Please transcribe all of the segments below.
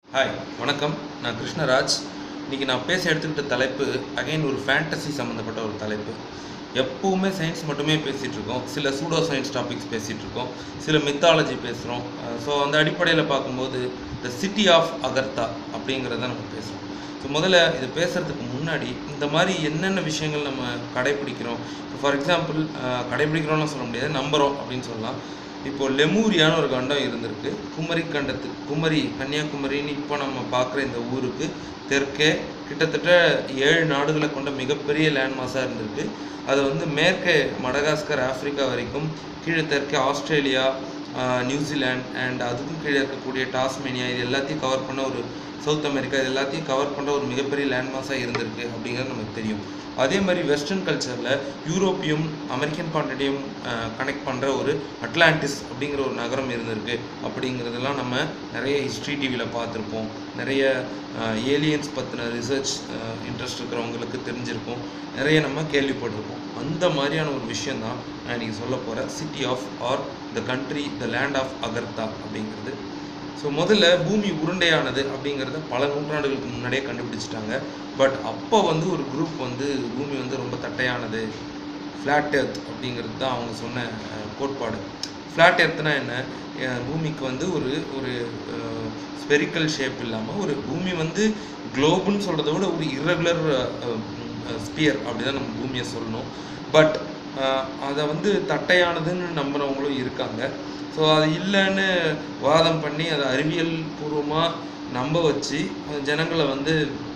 hi வணக்கம் நான் கிருஷ்ணராஜ் இன்றைக்கி நான் பேச எடுத்துக்கிட்ட தலைப்பு அகைன் ஒரு ஃபேண்டசி சம்மந்தப்பட்ட ஒரு தலைப்பு எப்பவுமே சயின்ஸ் மட்டுமே பேசிகிட்டு இருக்கோம் சில சூடோ சயின்ஸ் டாபிக்ஸ் பேசிகிட்டு இருக்கோம் சில மித்தாலஜி பேசுகிறோம் ஸோ அந்த அடிப்படையில் பார்க்கும்போது த சிட்டி ஆஃப் அகர்த்தா அப்படிங்கிறத நம்ம பேசுகிறோம் ஸோ முதல்ல இது பேசுகிறதுக்கு முன்னாடி இந்த மாதிரி என்னென்ன விஷயங்கள் நம்ம கடைப்பிடிக்கிறோம் ஃபார் எக்ஸாம்பிள் கடைப்பிடிக்கிறோம்னு சொல்ல முடியாது நம்புகிறோம் அப்படின்னு சொல்லலாம் இப்போ லெமூரியான்னு ஒரு கண்டம் இருந்திருக்கு குமரி கண்டத்து குமரி கன்னியாகுமரின்னு இப்போ நம்ம பார்க்குற இந்த ஊருக்கு தெற்கே கிட்டத்தட்ட ஏழு நாடுகளை கொண்ட மிகப்பெரிய லேண்ட்மாஸாக இருந்திருக்கு அது வந்து மேற்கே மடகாஸ்கர் ஆப்பிரிக்கா வரைக்கும் கீழே தெற்கே ஆஸ்திரேலியா ஆஹ், நியூசிலாந்து அண்ட் அதுக்கும் கீழே இருக்கக்கூடிய டாஸ்மேனியா இது எல்லாத்தையும் கவர் பண்ண ஒரு சவுத் அமெரிக்கா இது எல்லாத்தையும் கவர் பண்ணுற ஒரு மிகப்பெரிய லேண்ட்மாஸாக இருந்திருக்கு அப்படிங்கிறது நமக்கு தெரியும் அதே மாதிரி வெஸ்டர்ன் கல்ச்சரில் யூரோப்பியம் அமெரிக்கன் கான்டினென்டையும் கனெக்ட் பண்ணுற ஒரு அட்லாண்டிஸ் அப்படிங்கிற ஒரு நகரம் இருந்திருக்கு அப்படிங்கிறதெல்லாம் நம்ம நிறைய ஹிஸ்ட்ரி டிவியில் பார்த்துருப்போம் நிறைய ஏலியன்ஸ் பற்றின ரிசர்ச் இன்ட்ரெஸ்ட் இருக்கிறவங்களுக்கு தெரிஞ்சிருக்கும் நிறைய நம்ம கேள்விப்பட்டிருப்போம் அந்த மாதிரியான ஒரு விஷயம் தான் நான் இன்றைக்கி சொல்ல போகிற city of are the country the land of Agartha அப்படிங்கிறது ஸோ முதல்ல பூமி உருண்டையானது அப்படிங்கிறத பல நூற்றாண்டுகளுக்கு முன்னாடியே கண்டுபிடிச்சிட்டாங்க பட் அப்போ வந்து ஒரு குரூப் வந்து பூமி வந்து ரொம்ப தட்டையானது ஃப்ளாட் எர்த் அப்படிங்கிறது தான் அவங்க சொன்ன அஹ், கோட்பாடு ஃப்ளாட் எர்த்னா என்ன அஹ், பூமிக்கு வந்து ஒரு ஒரு ஸ்பெரிக்கல் ஷேப் இல்லாமல் ஒரு பூமி வந்து குளோபுன்னு சொல்கிறத விட ஒரு இரகுலர் ஸ்பியர் அப்படி தான் நம்ம பூமியை சொல்லணும் பட் அதை வந்து தட்டையானதுன்னு நம்புகிறவங்களும் இருக்காங்க ஸோ அது இல்லைன்னு வாதம் பண்ணி அதை அறிவியல் பூர்வமாக நம்ப வச்சு அஹ் ஜனங்களை வந்து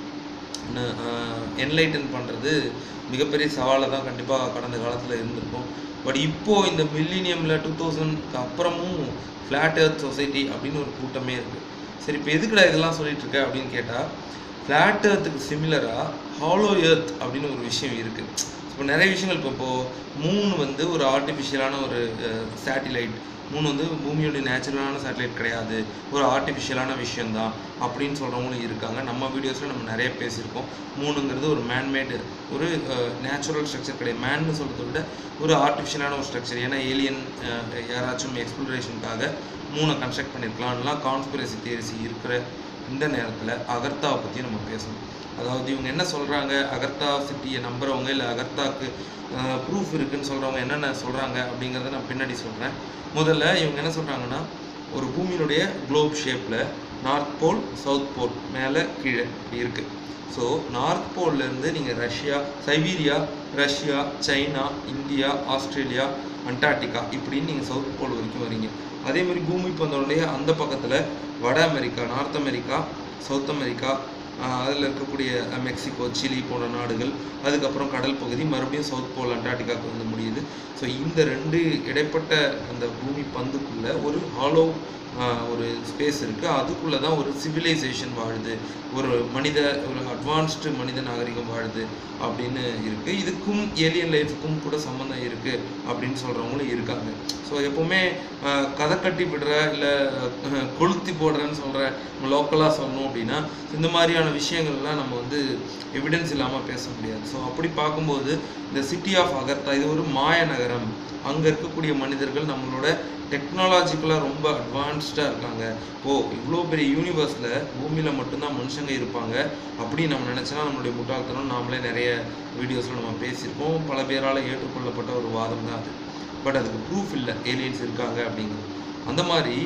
என்லைட்டன் பண்ணுறது மிகப்பெரிய சவாலாக தான் கண்டிப்பாக கடந்த காலத்தில் இருந்திருக்கும் பட் இப்போது இந்த மில்லினியமில் டூ தௌசண்ட்க்கு அப்புறமும் ஃப்ளாட் எர்த் சொசைட்டி அப்படின்னு ஒரு கூட்டமே இருக்குது சரி இப்போ எதுக்குடா இதெல்லாம் சொல்லிட்டு இருக்க அப்படின்னு கேட்டால் ஃப்ளாட் எர்த்துக்கு சிமிலராக ஹாலோ எர்த் அப்படின்னு ஒரு விஷயம் இருக்குது இப்போ நிறைய விஷயங்கள் இப்போ இப்போது மூன் வந்து ஒரு ஆர்டிஃபிஷியலான ஒரு சேட்டிலைட் மூணு வந்து பூமியோட நேச்சுரலான சேட்டலைட் கிடையாது ஒரு ஆர்டிஃபிஷியலான விஷயம்தான் அப்படின்னு சொல்கிறவங்களும் இருக்காங்க நம்ம வீடியோஸில் நம்ம நிறைய பேசியிருக்கோம் மூணுங்கிறது ஒரு மேன்மேடு ஒரு நேச்சுரல் ஸ்ட்ரக்சர் கிடையாது மேன்னு சொல்கிறத விட ஒரு ஆர்டிஃபிஷியலான ஒரு ஸ்ட்ரக்சர் ஏன்னா ஏலியன் யாராச்சும் எக்ஸ்ப்ளோரேஷனுக்காக மூணை கன்ஸ்ட்ரக்ட் பண்ணியிருக்கலாம்லாம் கான்ஸ்பிரசி தியரிசி இருக்கிற இந்த நேரத்தில் அகர்த்தாவை பற்றி நம்ம பேசணும் அதாவது இவங்க என்ன சொல்கிறாங்க அகர்த்தா சிட்டியை நம்புறவங்க இல்லை அகர்த்தாக்கு ப்ரூஃப் இருக்குன்னு சொல்கிறவங்க என்னென்ன சொல்கிறாங்க அப்படிங்கிறத நான் பின்னாடி சொல்கிறேன் முதல்ல இவங்க என்ன சொல்கிறாங்கன்னா ஒரு பூமியினுடைய குளோப் ஷேப்பில் நார்த் போல் சவுத் போல் மேலே கீழே இப்படி இருக்குது ஸோ நார்த் போல்லேருந்து நீங்கள் Russia Siberia Russia China India Australia Antarctica இப்படின்னு நீங்கள் சவுத் போல் வரைக்கும் வரீங்க அதே மாதிரி பூமி பந்தோடைய அந்த பக்கத்தில் வட America north America south America அதில் இருக்கக்கூடிய அஹ், மெக்சிகோ சிலி போன்ற நாடுகள் அதுக்கப்புறம் கடல் பகுதி மறுபடியும் சவுத் போல் அண்டார்டிகாவுக்கு வந்து முடியுது ஸோ இந்த ரெண்டு இடைப்பட்ட அந்த பூமி பந்துக்குள்ள ஒரு ஹாலோ ஒரு ஸ்பேஸ் இருக்குது அதுக்குள்ளே தான் ஒரு சிவிலைசேஷன் வாழுது ஒரு மனித ஒரு அட்வான்ஸ்டு மனித நாகரிகம் வாழுது அப்படின்னு இருக்குது இதுக்கும் ஏலியன் லைஃபுக்கும் கூட சம்மந்தம் இருக்குது அப்படின்னு சொல்கிறவங்களும் இருக்காங்க ஸோ எப்போவுமே அஹ், கதை கட்டி விடுற இல்லை கொளுத்தி போடுறேன்னு சொல்கிற லோக்கலாக சொல்லணும் அப்படின்னா இந்த மாதிரியான விஷயங்கள்லாம் நம்ம வந்து எவிடன்ஸ் இல்லாமல் பேச முடியாது ஸோ அப்படி பார்க்கும்போது இந்த சிட்டி ஆஃப் அகர்த்தா இது ஒரு மாய நகரம் அங்கே இருக்கக்கூடிய மனிதர்கள் நம்மளோட டெக்னாலஜிக்கலாக ரொம்ப அட்வான்ஸ்டாக இருக்காங்க ஓ இவ்வளோ பெரிய யூனிவர்ஸில் பூமியில் மட்டும்தான் மனுஷங்க இருப்பாங்க அப்படி நம்ம நினச்சோன்னா நம்மளுடைய முட்டாள்தனம் நாமளே நிறைய வீடியோஸில் நம்ம பேசியிருக்கோம் பல பேரால் ஏற்றுக்கொள்ளப்பட்ட ஒரு வாதம் தான் அது பட் அதுக்கு ப்ரூஃப் இல்லை ஏலியன்ஸ் இருக்காங்க அப்படிங்கிறது அந்த மாதிரி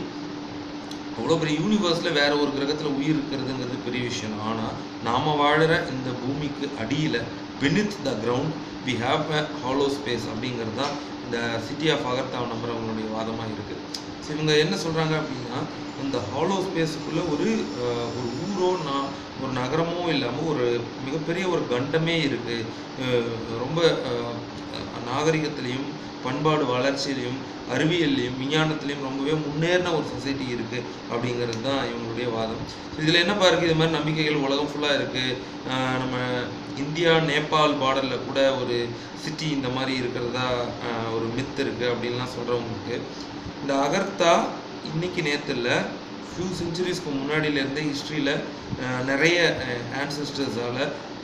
அவ்வளோ பெரிய யூனிவர்ஸில் வேற ஒரு கிரகத்தில் உயிர் இருக்கிறதுங்கிறது பெரிய விஷயம் ஆனால் நாம் வாழுற இந்த பூமிக்கு அடியில் beneath the ground we have a hollow space அப்படிங்கிறது தான் இந்த சிட்டி ஆஃப் அகர்த்தாவை நம்புறவங்களுடைய வாதமாக இருக்குது ஸோ இவங்க என்ன சொல்கிறாங்க அப்படின்னா இந்த ஹாலோ ஸ்பேஸுக்குள்ளே ஒரு அஹ், ஒரு ஊரோ நான் ஒரு நகரமோ இல்லாமல் ஒரு மிகப்பெரிய ஒரு கண்டமே இருக்குது ரொம்ப அஹ், நாகரிகத்திலையும் பண்பாடு வளர்ச்சியிலையும் அறிவியல்லையும் விஞ்ஞானத்திலையும் ரொம்பவே முன்னேறின ஒரு சொசைட்டி இருக்குது அப்படிங்கிறது தான் இவங்களுடைய வாதம் இதில் என்னப்பா இருக்குது இது மாதிரி நம்பிக்கைகள் உலகம் ஃபுல்லாக இருக்குது நம்ம இந்தியா நேபாள் பார்டரில் கூட ஒரு சிட்டி இந்த மாதிரி இருக்கிறதா ஆஹ், ஒரு மித் இருக்குது அப்படின்லாம் சொல்கிறவங்களுக்கு இந்த அகர்த்தா இன்னைக்கு நேரத்தில் ஃபியூ செஞ்சுரிஸ்க்கு முன்னாடியிலேருந்தே ஹிஸ்ட்ரியில் நிறைய ஆன்சஸ்டர்ஸால்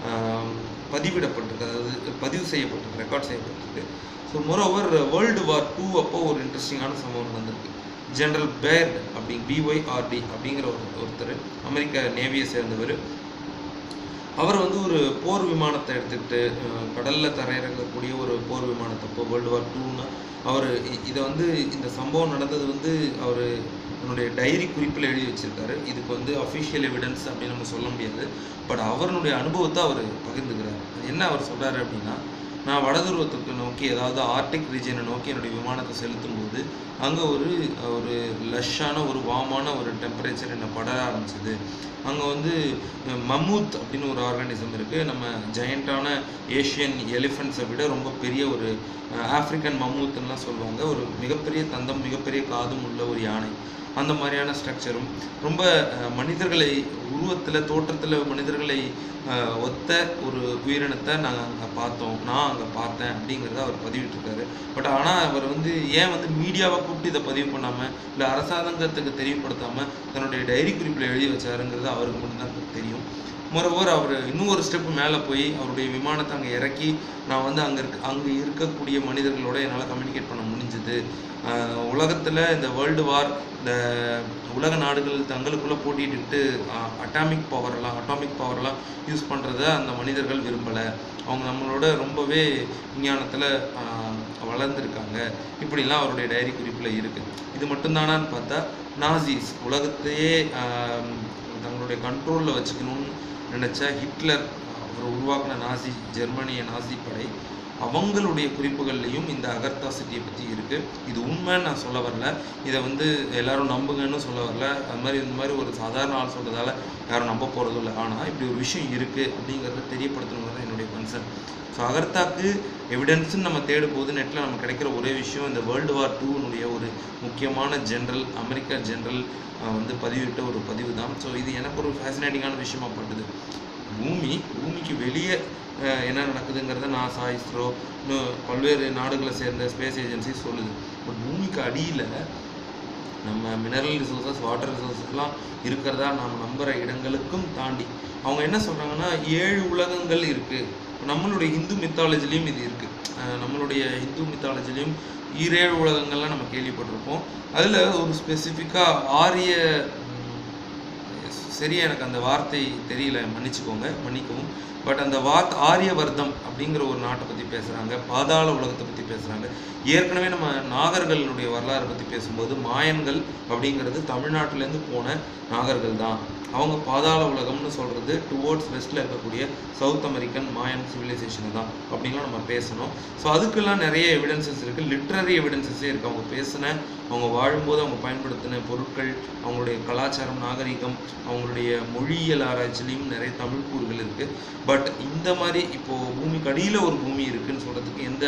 பதிவிடப்பட்டிருக்கு அதாவது பதிவு செய்யப்பட்டிருக்கு ரெக்கார்ட் செய்யப்பட்டிருக்கு so moreover world war two அப்போ ஒரு இன்ட்ரெஸ்டிங்கான சம்பவம் நடந்திருக்கு ஜெனரல் பேர்ட் அப்படி பிஒய்ஆர்டி அப்படிங்கிற ஒரு ஒருத்தர் அமெரிக்க நேவியை சேர்ந்தவர் அவர் வந்து ஒரு போர் விமானத்தை எடுத்துக்கிட்டு அஹ், கடல்ல தரையிறங்கக்கூடிய ஒரு போர் விமானத்தை இப்போ வேர்ல்டு வார் டூன்னு அவர் இதை வந்து இந்த சம்பவம் நடந்தது வந்து அவர் தன்னுடைய டைரி குறிப்பில் எழுதி வச்சிருக்காரு இதுக்கு வந்து அஃபிஷியல் எவிடன்ஸ் அப்படின்னு நம்ம சொல்ல முடியாது பட் அவருடைய அனுபவத்தை அவர் பகிர்ந்துக்கிறார் அது என்ன அவர் சொல்றாரு அப்படின்னா நான் வடதுருவத்துக்கு நோக்கி அதாவது ஆர்டிக் ரீஜனை நோக்கி என்னுடைய விமானத்தை செலுத்தும் போது அங்கே ஒரு ஒரு லஷ்ஷான ஒரு வாமான ஒரு டெம்பரேச்சர் என்னை படர ஆரம்பிச்சது அங்கே வந்து அஹ், மம்மூத் அப்படின்னு ஒரு ஆர்கானிசம் இருக்குது நம்ம ஜெயண்டான ஏஷியன் எலிஃபண்ட்ஸை விட ரொம்ப பெரிய ஒரு அஹ், ஆப்பிரிக்கன் மம்மூத்துன்னெலாம் சொல்லுவாங்க ஒரு மிகப்பெரிய தந்தம் மிகப்பெரிய காதும் உள்ள ஒரு யானை அந்த மாதிரியான ஸ்ட்ரக்சரும் ரொம்ப அஹ், மனிதர்களை உருவத்தில் தோற்றத்தில் மனிதர்களை அஹ், ஒத்த ஒரு உயிரினத்தை நாங்கள் அங்கே பார்த்தோம் நான் அங்கே பார்த்தேன் அப்படிங்கிறத அவர் பதிவிட்டிருக்காரு பட் ஆனால் அவர் வந்து ஏன் வந்து மீடியாவை கூப்பிட்டு இதை பதிவு பண்ணாமல் இல்லை அரசாங்கத்துக்கு தெரியப்படுத்தாமல் தன்னுடைய டைரி குறிப்பில் எழுதி வச்சாருங்கிறது அவருக்கு மட்டும்தான் தெரியும் மொரோவர் அவர் இன்னும் ஒரு ஸ்டெப் மேலே போய் அவருடைய விமானத்தை அங்கே இறக்கி நான் வந்து அங்கே இருக்க அங்கே இருக்கக்கூடிய மனிதர்களோட என்னால் கம்யூனிகேட் பண்ண முடிஞ்சுது உலகத்தில் இந்த வேர்ல்டு வார் இந்த உலக நாடுகள் தங்களுக்குள்ளே போட்டிட்டு அட்டாமிக் பவரெல்லாம் அட்டாமிக் பவர்லாம் யூஸ் பண்ணுறத அந்த மனிதர்கள் விரும்பலை அவங்க நம்மளோட ரொம்பவே விஞ்ஞானத்தில் வளர்ந்துருக்காங்க இப்படிலாம் அவருடைய டைரி குறிப்பில் இருக்குது இது மட்டும்தானான்னு பார்த்தா நாசிஸ் உலகத்தையே ஆஹ், தங்களுடைய கண்ட்ரோலில் வச்சுக்கணும்னு நினச்ச ஹிட்லர் அவர் உருவாக்கின நாசி ஜெர்மனிய நாசி படை அவங்களுடைய குறிப்புகள்லையும் இந்த அகர்த்தா சிட்டியை பற்றி இருக்குது இது உண்மைன்னு நான் சொல்ல வரல இதை வந்து எல்லாரும் நம்புங்கன்னு சொல்ல வரல அது மாதிரி இந்த மாதிரி ஒரு சாதாரண ஆள் சொல்கிறதால யாரும் நம்ப போகிறதும் இல்லை ஆனால் இப்படி ஒரு விஷயம் இருக்குது அப்படிங்கிறத தெரியப்படுத்தணுங்கிறது தான் என்னுடைய கன்சர்ன் ஸோ அகர்த்தாக்கு எவிடன்ஸ்னு நம்ம தேடும் போது நெட்டில் நமக்கு கிடைக்கிற ஒரே விஷயம் இந்த வேர்ல்டு வார் டூனுடைய ஒரு முக்கியமான ஜென்ரல் அமெரிக்கா ஜென்ரல் வந்து பதிவிட்ட ஒரு பதிவு தான் ஸோ இது எனக்கு ஒரு ஃபேசினேட்டிங்கான விஷயமா பட்டுது பூமி பூமிக்கு வெளியே அஹ், என்ன நடக்குதுங்கிறத நாசா இஸ்ரோ இன்னும் பல்வேறு நாடுகளை சேர்ந்த ஸ்பேஸ் ஏஜென்சி சொல்லுது பட் பூமிக்கு அடியில் நம்ம மினரல் ரிசோர்சஸ் வாட்டர் ரிசோர்சஸ்லாம் இருக்கிறதா நாம் நம்புகிற இடங்களுக்கும் தாண்டி அவங்க என்ன சொல்கிறாங்கன்னா ஏழு உலகங்கள் இருக்குது நம்மளுடைய இந்து மித்தாலஜிலையும் இது இருக்குது நம்மளுடைய இந்து மித்தாலஜிலையும் ஈரேழு உலகங்கள்லாம் நம்ம கேள்விப்பட்டிருப்போம் அதில் ஒரு ஸ்பெசிஃபிக்காக ஆரிய ம், சரியா எனக்கு அந்த வார்த்தை தெரியல மன்னிச்சுக்கோங்க மன்னிக்கவும் பட் அந்த வார்த்தை ஆரியவர்தம் அப்படிங்கிற ஒரு நாட்டை பற்றி பேசுகிறாங்க பாதாள உலகத்தை பற்றி பேசுகிறாங்க ஏற்கனவே நம்ம நாகர்களுடைய வரலாறு பற்றி பேசும்போது மாயன்கள் அப்படிங்கிறது தமிழ்நாட்டிலேருந்து போன நாகர்கள் தான் அவங்க பாதாள உலகம்னு சொல்கிறது டுவோர்ட்ஸ் வெஸ்ட்டில் இருக்கக்கூடிய சவுத் அமெரிக்கன் மாயன் சிவிலைசேஷனை தான் அப்படின்லாம் நம்ம பேசணும் ஸோ அதுக்கெல்லாம் நிறைய எவிடன்சஸ் இருக்குது லிட்ரரி எவிடன்சஸே இருக்குது அவங்க பேசின அவங்க வாழும்போது அவங்க பயன்படுத்தின பொருட்கள் அவங்களுடைய கலாச்சாரம் நாகரிகம் அவங்களுடைய மொழியியல் ஆராய்ச்சிலையும் நிறைய தமிழ் கூறுகள் இருக்குது பட் இந்த மாதிரி இப்போது பூமிக்கு அடியில் ஒரு பூமி இருக்குன்னு சொல்கிறதுக்கு எந்த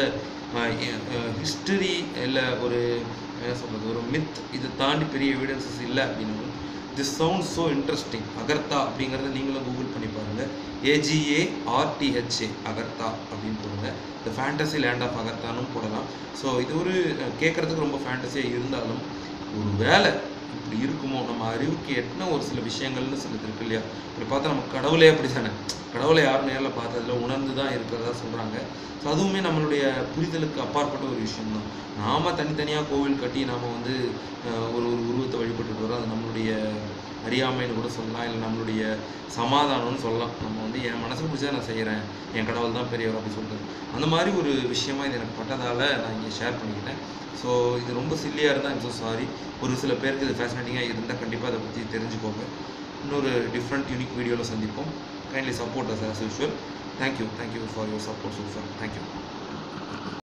ஹிஸ்டரி இல்லை ஒரு என்ன சொல்கிறது ஒரு மித் இதை தாண்டி பெரிய எவிடன்சஸ் இல்லை அப்படின்னு திஸ் சவுண்ட் ஸோ இன்ட்ரெஸ்டிங் அகர்த்தா அப்படிங்கிறத நீங்களும் கூகுள் பண்ணி பாருங்கள் ஏஜிஏ ஆர்டிஹெச்ஏ அகர்த்தா அப்படின்னு போடுங்க த ஃபேண்டசி லேண்ட் ஆஃப் அகர்த்தானும் போடலாம் ஸோ இது ஒரு கேட்குறதுக்கு ரொம்ப ஃபேண்டசியாக இருந்தாலும் ஒரு வேலை இப்படி இருக்குமோ நம்ம அறிவுக்கு எட்டின ஒரு சில விஷயங்கள்னு சிலது இருக்கு இல்லையா இப்படி பார்த்தா நம்ம கடவுளே அப்படி தானே கடவுளை யாரும் நேரில் பார்த்ததில்ல உணர்ந்து தான் இருக்கிறதா சொல்கிறாங்க ஸோ அதுவுமே நம்மளுடைய புரிதலுக்கு அப்பாற்பட்ட ஒரு விஷயம்தான் நாம தனித்தனியாக கோவில் கட்டி நாம் வந்து அஹ், ஒரு ஒரு உருவத்தை வழிபட்டுட்டு வரோம் அது நம்மளுடைய அறியாமைன்னு கூட சொல்லலாம் இல்லை நம்மளுடைய சமாதானம்னு சொல்லலாம் நம்ம வந்து என் மனசுக்கு பிடிச்சதை நான் செய்கிறேன் என் கடவுள் தான் பெரியவர் அப்படி சொல்கிறது அந்த மாதிரி ஒரு விஷயமா இது எனக்கு பட்டதால் நான் இங்கே ஷேர் பண்ணிக்கிட்டேன் ஸோ இது ரொம்ப சில்லியாக இருந்தால் ஐம் ஸோ சாரி ஒரு சில பேருக்கு இது ஃபேசினேட்டிங்காக இருந்தால் கண்டிப்பாக அதை பற்றி தெரிஞ்சுக்கோங்க இன்னொரு டிஃப்ரெண்ட் யூனிக் வீடியோவில் சந்திப்போம் kindly support us as usual thank you thank you for your support so far thank you